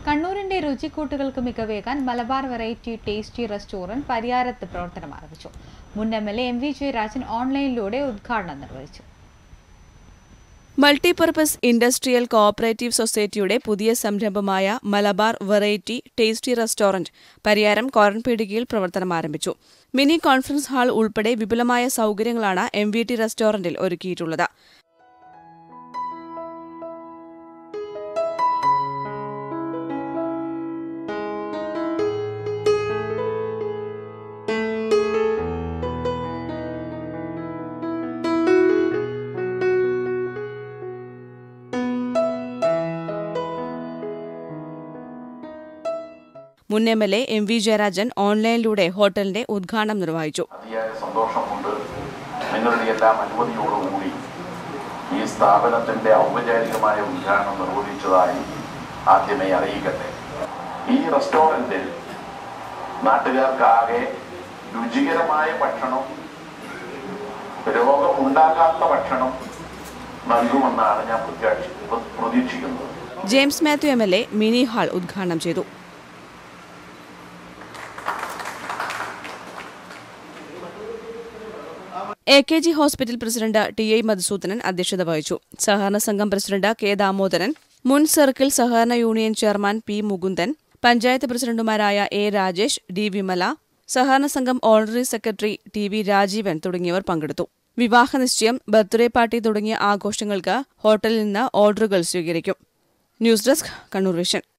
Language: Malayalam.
കണ്ണൂരിന്റെ രുചിക്കൂട്ടുകൾക്ക് മികവേകാൻ മലബാർ വെറൈറ്റി ടേസ്റ്റി റെസ്റ്റോറന്റ് പരിയാരത്ത് പ്രവർത്തനം ആരംഭിച്ചു മുൻ M L A M V Jayarajan ഓൺലൈനിലൂടെ ഉദ്ഘാടനം നിർവഹിച്ചു മൾട്ടിപർപ്പസ് ഇൻഡസ്ട്രിയൽ കോഓപ്പറേറ്റീവ് സൊസൈറ്റിയുടെ പുതിയ സംരംഭമായ Malabar variety tasty restaurant Pariyaram കോരൻപീടികയിൽ പ്രവർത്തനം ആരംഭിച്ചു മിനി കോൺഫറൻസ് ഹാൾ ഉൾപ്പെടെ വിപുലമായ സൗകര്യങ്ങളാണ് എം വി ടി റെസ്റ്റോറന്റിൽ ഒരുക്കിയിട്ടുള്ളത് മുൻ M L A M V Jayarajan ഓൺലൈനിലൂടെ ഹോട്ടലിന്റെ ഉദ്ഘാടനം നിർവഹിച്ചു അതിയായ സന്തോഷമുണ്ട് നിങ്ങളുടെ എല്ലാം അനുമതിയോടുകൂടി ഈ സ്ഥാപനത്തിന്റെ ഔപചാരികമായ ഉദ്ഘാടനം നിർവഹിച്ചതായി ആദ്യമേ അറിയിക്കട്ടെ ഈ റെസ്റ്റോറൻറ്റിൽ നാട്ടുകാർക്കാകെ രുചികരമായ ഭക്ഷണം രോഗമുണ്ടാകാത്ത ഭക്ഷണം നൽകുമെന്നാണ് ഞാൻ പ്രത്യാക്ഷി- പ്രതീക്ഷിക്കുന്നത് James Mathew M L A mini hall ഉദ്ഘാടനം ചെയ്തു A K G hospital president T I Madhusoodanan അധ്യക്ഷത വഹിച്ചു സഹകരണ സംഘം പ്രസിഡന്റ് കെ ദാമോദരൻ മുൻ സർക്കിൾ സഹകരണ union chairman P Mukundan panchayat പ്രസിഡന്റുമാരായ എ രാജേഷ് ഡി വിമല സഹകരണ സംഘം honorary secretary T V Rajeevan തുടങ്ങിയവർ പങ്കെടുത്തു വിവാഹ നിശ്ചയം ബർത്ത്ഡേ പാർട്ടി തുടങ്ങിയ ആഘോഷങ്ങൾക്ക് ഹോട്ടലിൽ നിന്ന് ഓർഡറുകൾ സ്വീകരിക്കും ന്യൂസ് ഡെസ്ക് കണ്ണൂർ വിഷൻ